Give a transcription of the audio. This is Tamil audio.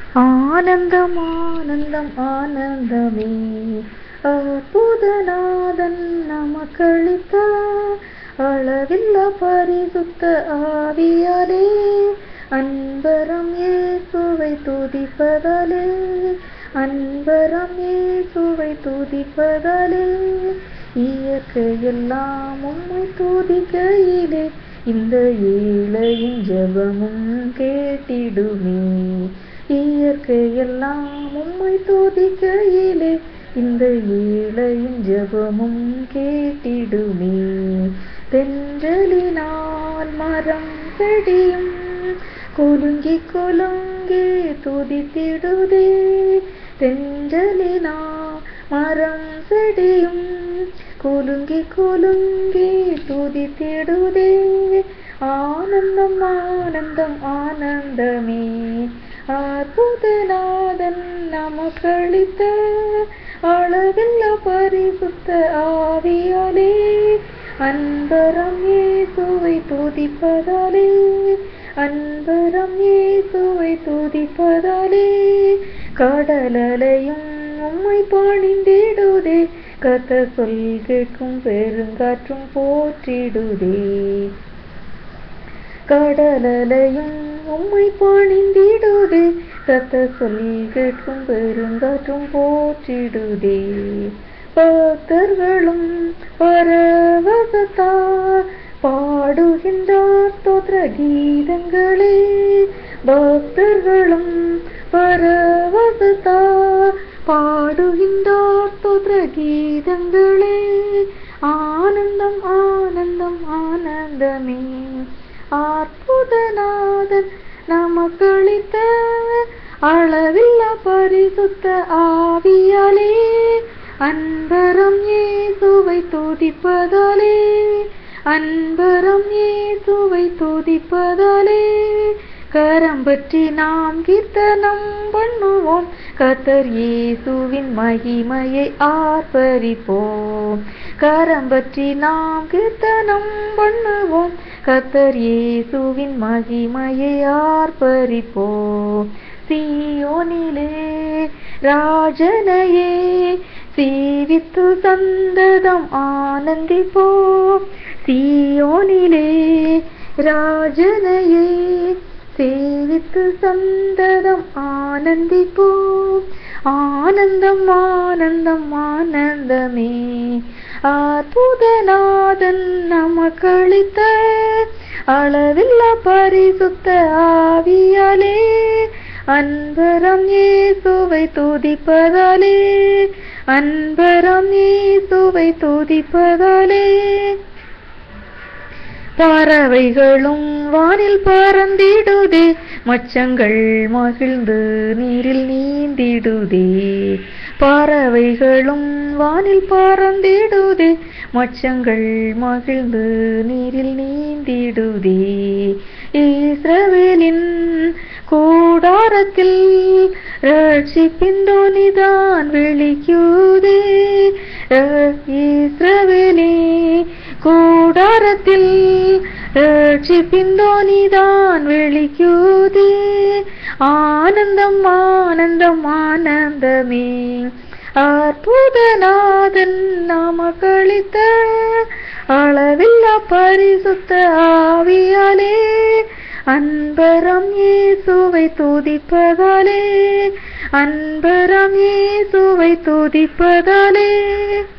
ஆனந்தம் ஆனந்தம் ஆனந்தமே அற்புதநாதன் நமக்களித்த அளவில்ல பரிசுத்த ஆவியாலே அன்பரம் இயேசுவை துதிப்பதாலே அன்பரம் இயேசுவை துதிப்பதாலே இயற்கையெல்லாம் உம்மை துதிக்கையிலே இந்த ஏழையின் ஜெபமும் கேட்டிடுமே இயற்கையெல்லாம் உம்மை துதிக்கையிலே இந்த ஏழையின் ஜெபமும் கேட்டிடுமே தென்றலினால் மரம் செடியும் குலுங்கி குலுங்கி துதித்திடுதே தென்றலினா மரம் செடியும் குலுங்கி குலுங்கி துதித்திடுதே ஆனந்தம் ஆனந்தம் ஆனந்தமே அற்புதநாதன் நமக்களித்த அளவில்ல பரிசுத்த ஆவியாலே அன்பரம் இயேசுவை துதிப்பதாலே அன்பரம் இயேசுவை துதிப்பதாலே கடலலையும் உம்மை பணிந்திடுதே கத்த சொல் கேட்கும் பெருங்காற்றும் போற்றிடுதே கடலலையும் உம்மை பணிந்திடுதே கத்த சொல் கேட்கும் பெருங்காற்றும் போற்றிடுதே பக்தர்களும் பரவசத்தா பாடுகின்றார் தோற்ற கீதங்களே பக்தர்களும் பரவசத்தா பாடுகின்றார் தோற்ற கீதங்களே ஆனந்தம் ஆனந்தம் ஆனந்தமே அற்புதநாதன் நமக்களித்த அளவில்ல பரிசுத்த ஆவியாலே அன்பரம் இயேசுவை துதிப்பதாலே அன்பரம் இயேசுவை துதிப்பதாலே கரம் பற்றி நாம் கீர்த்தனம் பண்ணுவோம் கத்தர் இயேசுவின் மகிமையை ஆர்ப்பரிப்போம் கரம் பற்றி நாம் கீர்த்தனம் பண்ணுவோம் கத்தர் இயேசுவின் மகிமையை ஆர்ப்பரிப்போம் சீயோனிலே ராஜனையே சீவித்து சந்ததம் ஆனந்திப்போம் சீயோனிலே ராஜனையே சேவித்து சந்ததம் ஆனந்திப்போம் ஆனந்தம் ஆனந்தம் ஆனந்தமே அற்புதநாதன் நமக்களித்த அளவில்ல பரிசுத்த ஆவியாலே அன்பரம் இயேசுவை துதிப்பதாலே அன்பரம் இயேசுவை துதிப்பதாலே பறவைகளும் வானில் பறந்திடுதே மச்சங்கள் மகிழ்ந்து நீரில் நீந்திடுதே பறவைகளும் வானில் பறந்திடுதே மச்சங்கள் மகிழ்ந்து நீரில் நீந்திடுதே இஸ்ரவேலின் கூடாரத்தில் ரட்சிப்பின் தோனிதான் வெளிக்குதே இஸ்ரவேலே கூடாரத்தில் ரட்சிப்பின் தோனிதான் வெளிக்குதே ஆனந்தம் ஆனந்தம் ஆனந்தமே அற்புதநாதன் நமக்களித்த அளவில்ல பரிசுத்த ஆவியாலே அன்பரம் இயேசுவை துதிப்பதாலே அன்பரம் இயேசுவை துதிப்பதாலே